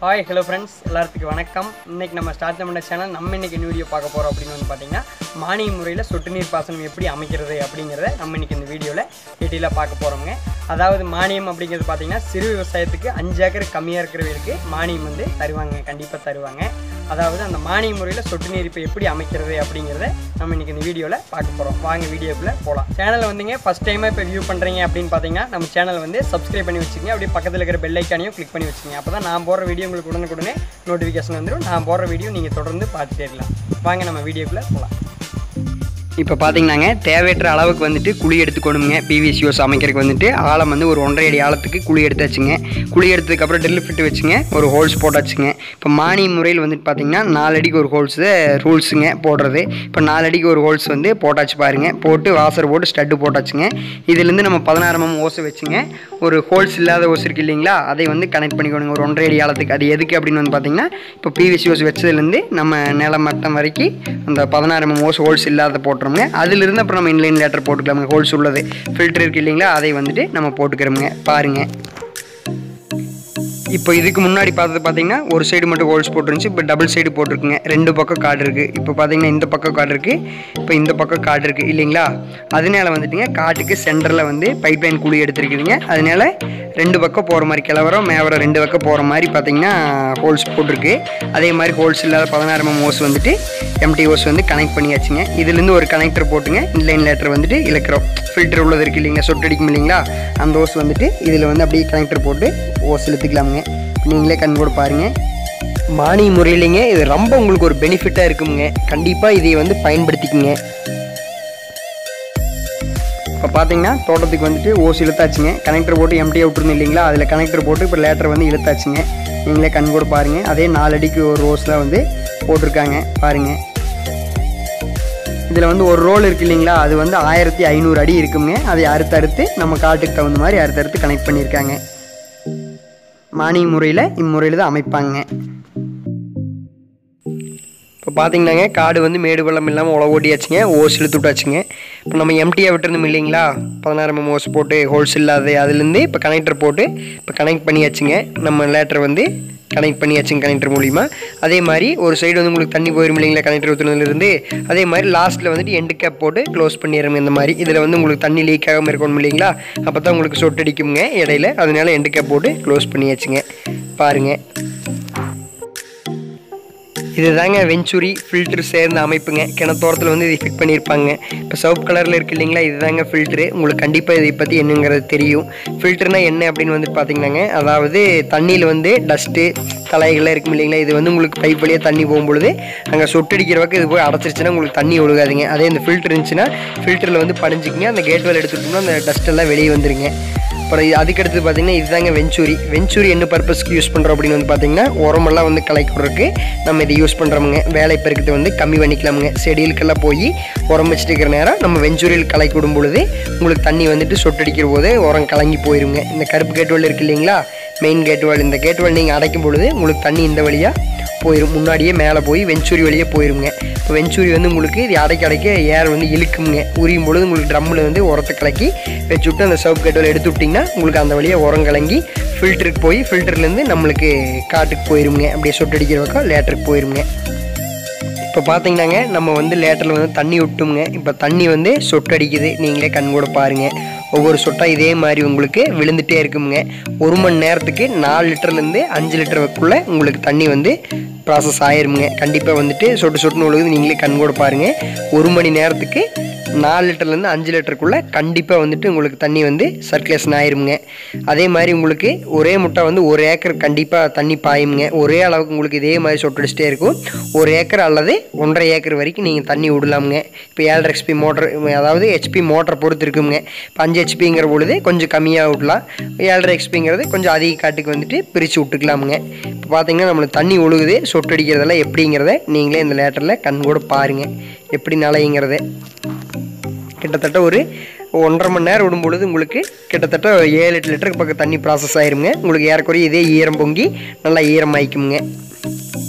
hi hello friends எல்லாத்துக்கும் வணக்கம் இன்னைக்கு நம்ம ஸ்டார்ட் பண்ண சேனல் நம்ம இன்னைக்கு வீடியோ பார்க்க போகிறோம் அப்படின்னு வந்து பார்த்தீங்கன்னா மானிய முறையில் சொட்டு நீர் பாசனம் எப்படி அமைக்கிறது அப்படிங்கிறத நம்ம இன்னைக்கு இந்த வீடியோவில் டீட்டெயிலாக பார்க்க போகிறோங்க அதாவது மானியம் அப்படிங்கிறது பார்த்தீங்கன்னா சிறு விவசாயத்துக்கு அஞ்சு ஏக்கர் கம்மியாக இருக்கிறவங்களுக்கு மானியம் வந்து தருவாங்க கண்டிப்பாக தருவாங்க அதாவது அந்த மானிய முறையில் சொட்டு நீர் இப்போ எப்படி அமைக்கிறது அப்படிங்கிறத நம்ம இன்னைக்கு இந்த வீடியோவில் பார்க்க போகிறோம் வாங்க வீடியோக்குள்ளே போகலாம் சேனலை வந்துங்க ஃபஸ்ட் டைமாக இப்போ வியூ பண்ணுறீங்க அப்படின்னு பார்த்தீங்கன்னா நம்ம சேனல் வந்து சப்ஸ்கிரைப் பண்ணி வச்சுக்கங்க அப்படியே பக்கத்தில் இருக்கிற பெல் ஐக்கானையும் கிளிக் பண்ணி வச்சுங்க அப்போ தான் நான் போடுற வீடியோ உங்களுக்கு உடனுக்குடனே நோட்டிஃபிகேஷன் வந்துடும் நான் போடுற வீடியோ நீங்கள் தொடர்ந்து பார்த்துட்டே இருக்கலாம் வாங்க நம்ம வீடியோக்குள்ளே போகலாம் இப்போ பார்த்தீங்கன்னாங்க தேவையற்ற அளவுக்கு வந்துட்டு குழி எடுத்துக்கணுங்க பிவிசி யோஸ் அமைக்கிறதுக்கு வந்துட்டு ஆழம் வந்து ஒரு ஒன்றரை அடி ஆழத்துக்கு குழி எடுத்தாச்சுங்க குழி எடுத்ததுக்கப்புறம் ட்ரில் ஃபிட் வச்சுங்க ஒரு ஹோல்ஸ் போட்டாச்சுங்க இப்போ மானிய முறையில் வந்துட்டு பார்த்தீங்கன்னா நாலு அடிக்கு ஒரு ஹோல்ஸு ரூல்ஸுங்க போடுறது இப்போ நாலு அடிக்கு ஒரு ஹோல்ஸ் வந்து போட்டாச்சு பாருங்க போட்டு வாசர் போட்டு ஸ்டட்டு போட்டாச்சுங்க இதுலேருந்து நம்ம பதினாறு mm ஓசை வச்சுங்க ஒரு ஹோல்ஸ் இல்லாத ஓஸ் இருக்கு இல்லைங்களா அதை வந்து கனெக்ட் பண்ணிக்கணுங்க ஒரு ஒன்றரை அடி ஆழத்துக்கு அது எதுக்கு அப்படின்னு வந்து பார்த்தீங்கன்னா இப்போ பிவிசி ஓஸ் வச்சதுலேருந்து நம்ம நில மட்டம் வரைக்கும் அந்த பதினாறு mm ஓஸ் ஹோல்ஸ் இல்லாத போட்டுறோங்க அதிலிருந்து அப்புறம் நம்ம இன்லைன் லேட்டர் போட்டுக்கலாமுங்க ஹோல்ஸ் உள்ளது ஃபில்டர் இருக்கு இல்லைங்களா அதை வந்துட்டு நம்ம போட்டுக்கிறோமுங்க பாருங்கள் இப்போ இதுக்கு முன்னாடி பார்த்தது பார்த்தீங்கன்னா ஒரு சைடு மட்டும் ஹோல்ஸ் போட்டுருந்துச்சு இப்போ டபுள் சைடு போட்டிருக்குங்க ரெண்டு பக்கம் கார்டு இருக்குது இப்போ பார்த்தீங்கன்னா இந்த பக்கம் கார்டு இருக்குது இப்போ இந்த பக்கம் கார்டு இருக்குது இல்லைங்களா அதனால வந்துட்டுங்க காட்டுக்கு சென்டரில் வந்து பைப் லைன் குழி எடுத்துருக்குதுங்க அதனால ரெண்டு பக்கம் போகிற மாதிரி கிளவரம் மேவரம் ரெண்டு பக்கம் போகிற மாதிரி பார்த்தீங்கன்னா ஹோல்ஸ் போட்டிருக்கு அதே மாதிரி ஹோல்ஸ் இல்லாத பதினாறு எம் ஓஸ் வந்துட்டு எம்டி ஓஸ் வந்து கனெக்ட் பண்ணியாச்சுங்க இதுலேருந்து ஒரு கனெக்டர் போட்டுங்க இன்லைன் லேட்டர் வந்துட்டு இழுக்கிறோம் ஃபில்டர் உள்ளது இருக்குது இல்லைங்களா சொட்டு அடிக்கும் இல்லைங்களா அந்த ஓஸ் வந்துட்டு இதில் வந்து அப்படியே கனெக்டர் போட்டு ஓஸ் இழுத்துக்கலாமுங்க நீங்களே கண் கூட பாருங்கள் மானிய முறையிலைங்க இது ரொம்ப உங்களுக்கு ஒரு பெனிஃபிட்டாக இருக்குங்க கண்டிப்பாக இதை வந்து பயன்படுத்திக்கங்க இப்போ பார்த்தீங்கன்னா தோட்டத்துக்கு வந்துட்டு ஓஸ் இழுத்தாச்சுங்க கனெக்டர் போட்டு எம்டியாக விட்டுருந்தோம் இல்லைங்களா அதில் கனெக்டர் போட்டு இப்போ லேட்டர் வந்து இழுத்தாச்சுங்க நீங்களே கண் கூட பாருங்கள் அதே நாலு அடிக்கு ஒரு ரோஸில் வந்து போட்டிருக்காங்க பாருங்கள் இதில் வந்து ஒரு ரோல் இருக்கு இல்லைங்களா அது வந்து ஆயிரத்தி ஐநூறு அடி இருக்குங்க அதை அறுத்து அறுத்து நம்ம காட்டுக்கு தகுந்த மாதிரி அறுத்து அறுத்து கனெக்ட் பண்ணியிருக்காங்க மானிய முறையில் இம்முறையில் தான் அமைப்பாங்க இப்போ பார்த்தீங்கன்னாங்க காடு வந்து மேடு வெள்ளம் இல்லாமல் உழவு ஓட்டியாச்சுங்க ஓஸ் இழுத்து விட்டாச்சுங்க இப்போ நம்ம எம்டியாக விட்டுருந்தோம் இல்லைங்களா பதினாறு எம் ஓஸ் போட்டு ஹோல்ஸ் இல்லாத அதுலேருந்து இப்போ கனெக்டர் போட்டு இப்போ கனெக்ட் பண்ணியாச்சுங்க நம்ம லேட்டர் வந்து கனெக்ட் பண்ணியாச்சுங்க கனெக்டர் மூலிமா அதே மாதிரி ஒரு சைடு வந்து உங்களுக்கு தண்ணி போயிடும் இல்லைங்களா கனெக்டர் ஊற்றுனதுலேருந்து அதே மாதிரி லாஸ்ட்டில் வந்துட்டு எண்டு கேப் போட்டு க்ளோஸ் பண்ணிடுறோம் இந்த மாதிரி இதில் வந்து உங்களுக்கு தண்ணி லீக் ஆகாமல் இருக்கணும் இல்லைங்களா அப்போ தான் உங்களுக்கு சொட்டு அடிக்குங்க இடையில அதனால எண்டு கேப் போட்டு க்ளோஸ் பண்ணியாச்சுங்க பாருங்கள் இது தாங்க வெஞ்சுரி ஃபில்டர் சேர்ந்த அமைப்புங்க கிணத்தோரத்தில் வந்து இதை ஃபிட் பண்ணியிருப்பாங்க இப்போ சவுப் கலரில் இருக்கு இல்லைங்களா இது தாங்க ஃபில்ட்ரு உங்களுக்கு கண்டிப்பாக இதை பற்றி என்னங்கிறது தெரியும் ஃபில்டர்னா என்ன அப்படின்னு வந்து பார்த்தீங்கன்னாங்க அதாவது தண்ணியில் வந்து டஸ்ட்டு தலைகள்லாம் இருக்கும் இல்லைங்களா இது வந்து உங்களுக்கு பைப் வழியாக தண்ணி போகும்பொழுது அங்கே சொட்டடிக்கிற பக்கம் இது போய் அடைச்சிருச்சுன்னா உங்களுக்கு தண்ணி ஒழுகாதுங்க அதே இந்த ஃபில்டர் இருந்துச்சுன்னா ஃபில்டரில் வந்து படிஞ்சிக்கிங்க அந்த கேட் வேல் எடுத்துட்டோம்னா அந்த டஸ்ட் எல்லாம் வெளியே வந்துருங்க அப்புறம் இது அதுக்கடுத்து பார்த்தீங்கன்னா இதுதாங்க வெஞ்சூரி வெஞ்சூரி என்ன பர்பஸ்க்கு யூஸ் பண்ணுறோம் அப்படின்னு வந்து பார்த்தீங்கன்னா உரமெல்லாம் வந்து கலைக்கிறதுக்கு நம்ம இதை யூஸ் பண்ணுறோமுங்க வேலை பெருக்கத்தை வந்து கம்மி பண்ணிக்கலாமுங்க செடிகளுக்கெல்லாம் போய் உரம் வச்சுட்டு இருக்கிற நேரம் நம்ம வெஞ்சூரியில் கலக்கி விடும் பொழுது உங்களுக்கு தண்ணி வந்துட்டு சொட்டடிக்கிற போது உரம் கலங்கி போயிருங்க இந்த கருப்பு கேட்டுவால் இருக்கு இல்லைங்களா மெயின் கேட்டுவால் இந்த கேட்டுவால் நீங்கள் அடைக்கும் பொழுது உங்களுக்கு தண்ணி இந்த வழியாக போயிடும் முன்னாடியே மேலே போய் வெஞ்சூரி வழியே போயிருங்க இப்போ வெஞ்சூரி வந்து உங்களுக்கு இது அடைக்க அடைக்க ஏர் வந்து இழுக்குங்க உரியும் பொழுது உங்களுக்கு ட்ரம்மில் வந்து உரத்தை கலக்கி வச்சு விட்டு அந்த சவுப் கட்டோல் எடுத்து விட்டிங்கன்னா உங்களுக்கு அந்த வழியாக உரம் கலங்கி ஃபில்டருக்கு போய் ஃபில்டர்லேருந்து நம்மளுக்கு காட்டுக்கு போயிருங்க அப்படியே சொட்டு அடிக்கிற பக்கம் லேட்டருக்கு போயிருங்க இப்போ பார்த்தீங்கன்னாங்க நம்ம வந்து லேட்டரில் வந்து தண்ணி விட்டுங்க இப்போ தண்ணி வந்து சொட்டு அடிக்குது நீங்களே கண் கூட பாருங்கள் ஒவ்வொரு சொட்டாக இதே மாதிரி உங்களுக்கு விழுந்துகிட்டே இருக்குங்க ஒரு மணி நேரத்துக்கு நாலு லிட்டர்லேருந்து அஞ்சு லிட்டருக்குள்ளே உங்களுக்கு தண்ணி வந்து ப்ராசஸ் ஆயிருமுங்க கண்டிப்பாக வந்துட்டு சொட்டு சொட்டுன்னு விழுகுது நீங்களே கண் கூட பாருங்கள் ஒரு மணி நேரத்துக்கு நாலு லிட்டர்லேருந்து அஞ்சு லிட்டருக்குள்ளே கண்டிப்பாக வந்துட்டு உங்களுக்கு தண்ணி வந்து சர்க்குலேஷன் ஆயிருமுங்க அதே மாதிரி உங்களுக்கு ஒரே முட்டை வந்து ஒரு ஏக்கர் கண்டிப்பாக தண்ணி பாயுங்க ஒரே அளவுக்கு உங்களுக்கு இதே மாதிரி சொட்டடிச்சிட்டே இருக்கும் ஒரு ஏக்கர் அல்லது ஒன்றரை ஏக்கர் வரைக்கும் நீங்கள் தண்ணி விடலாமுங்க இப்போ ஏழரை ஹெச்பி மோட்டர் அதாவது ஹெச்பி மோட்டரை பொறுத்து இருக்குங்க இப்போ அஞ்சு ஹெச்பிங்கிற பொழுது கொஞ்சம் கம்மியாக விடலாம் ஏழரை ஹெச்பிங்கிறது கொஞ்சம் அதிக காட்டுக்கு வந்துட்டு பிரித்து விட்டுக்கலாமுங்க இப்போ பார்த்தீங்கன்னா நம்மளுக்கு தண்ணி ஒழுகுது சொட்டு அடிக்கிறதெல்லாம் எப்படிங்கிறத நீங்களே இந்த லேட்டரில் கண் கூட பாருங்கள் எப்படி நலைங்கிறத கிட்டத்தட்ட ஒரு ஒன்றரை மணி நேரம் விடும் பொழுது உங்களுக்கு கிட்டத்தட்ட ஏழு எட்டு லிட்டருக்கு பக்கம் தண்ணி ப்ராசஸ் ஆயிருங்க உங்களுக்கு ஏறக்குறைய இதே ஈரம் பொங்கி நல்லா ஈரம் ஆயிக்குங்க